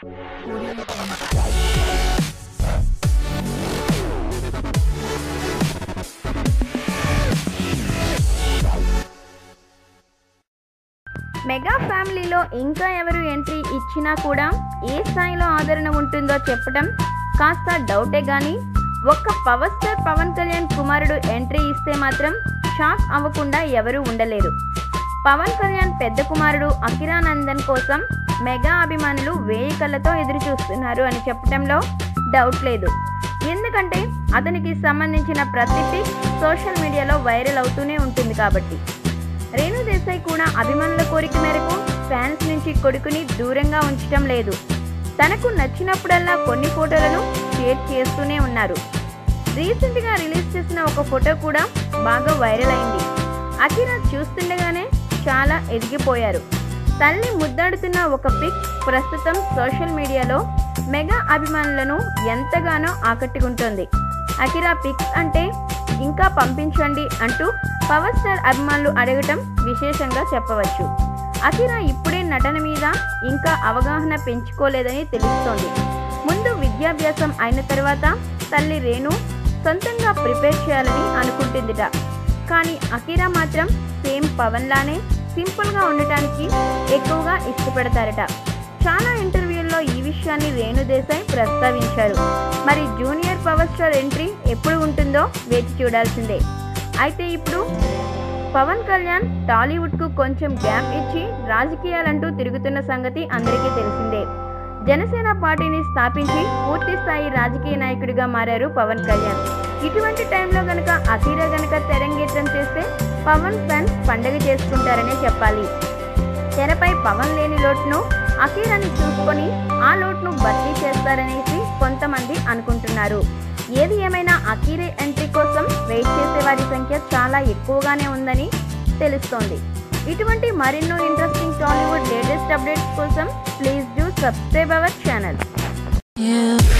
mega ఫ్యామిలీలో ఇంకా ఎవరు ఎంట్రీ ఇచ్చినా కూడా ఏ స్థాయిలో ఆదరణ ఉంటుందో చెప్పడం కాస్త డౌటే కానీ ఒక్క పవర్ స్టార్ పవన్ కళ్యాణ్ కుమారుడు ఎంట్రీ ఇస్తే మాత్రం షాక్ అవ్వకుండా ఎవరూ ఉండలేరు పవన్ కళ్యాణ్ పెద్ద కుమారుడు అకిరానందన్ కోసం మెగా అభిమానులు వేయి కళ్ళతో ఎదురు చూస్తున్నారు అని చెప్పడంలో డౌట్ లేదు ఎందుకంటే అతనికి సంబంధించిన ప్రతి పిక్ సోషల్ మీడియాలో వైరల్ అవుతూనే ఉంటుంది కాబట్టి రేణు దేశాయ్ కూడా అభిమానుల కోరిక మేరకు ఫ్యాన్స్ నుంచి కొడుకుని దూరంగా ఉంచటం లేదు తనకు నచ్చినప్పుడల్లా కొన్ని ఫోటోలను షేర్ చేస్తూనే ఉన్నారు రీసెంట్గా రిలీజ్ చేసిన ఒక ఫోటో కూడా బాగా వైరల్ అయింది అఖిరా చూస్తుండగానే చాలా ఎదిగిపోయారు తల్లి ముద్దాడుతున్న ఒక పిక్ ప్రస్తుతం సోషల్ మీడియాలో మెగా అభిమానులను ఎంతగానో ఆకట్టుకుంటోంది అఖిరా పిక్స్ అంటే ఇంకా పంపించండి అంటూ పవర్ స్టార్ అభిమానులు అడగటం విశేషంగా చెప్పవచ్చు అఖిరా ఇప్పుడే నటన మీద ఇంకా అవగాహన పెంచుకోలేదని తెలుస్తోంది ముందు విద్యాభ్యాసం అయిన తర్వాత తల్లి రేణు సొంతంగా ప్రిపేర్ చేయాలని అనుకుంటుందిట కానీ అఖిరా మాత్రం సేమ్ పవన్ లానే సింపుల్గా ఉండటానికి ఎక్కువగా ఇష్టపడతారట చాలా ఇంటర్వ్యూల్లో ఈ విషయాన్ని రేణు దేశాయ్ ప్రస్తావించారు మరి జూనియర్ పవర్ స్టార్ ఎంట్రీ ఎప్పుడు ఉంటుందో వేచి చూడాల్సిందే అయితే ఇప్పుడు పవన్ కళ్యాణ్ టాలీవుడ్కు కొంచెం గ్యాప్ ఇచ్చి రాజకీయాలంటూ తిరుగుతున్న సంగతి అందరికీ తెలిసిందే జనసేన పార్టీని స్థాపించి పూర్తి స్థాయి రాజకీయ నాయకుడిగా మారారు పవన్ కళ్యాణ్ ఇటువంటి టైంలో గనక అఖీరా గనక తెరంగేట్రం చేస్తే పవన్ ఫ్యాన్స్ పండగ చేసుకుంటారనే చెప్పాలి తెరపై పవన్ లేని లోటును అఖీరాని చూసుకొని ఆ లోటును భర్తీ చేస్తారనేసి కొంతమంది అనుకుంటున్నారు ఏది ఏమైనా అఖీరే ఎంట్రీ కోసం వెయిట్ చేసే వారి సంఖ్య చాలా ఎక్కువగానే ఉందని తెలుస్తోంది ఇటువంటి మరెన్నో ఇంట్రెస్టింగ్ టాలీవుడ్ లేటెస్ట్ అప్డేట్స్ కోసం please do subscribe our channel You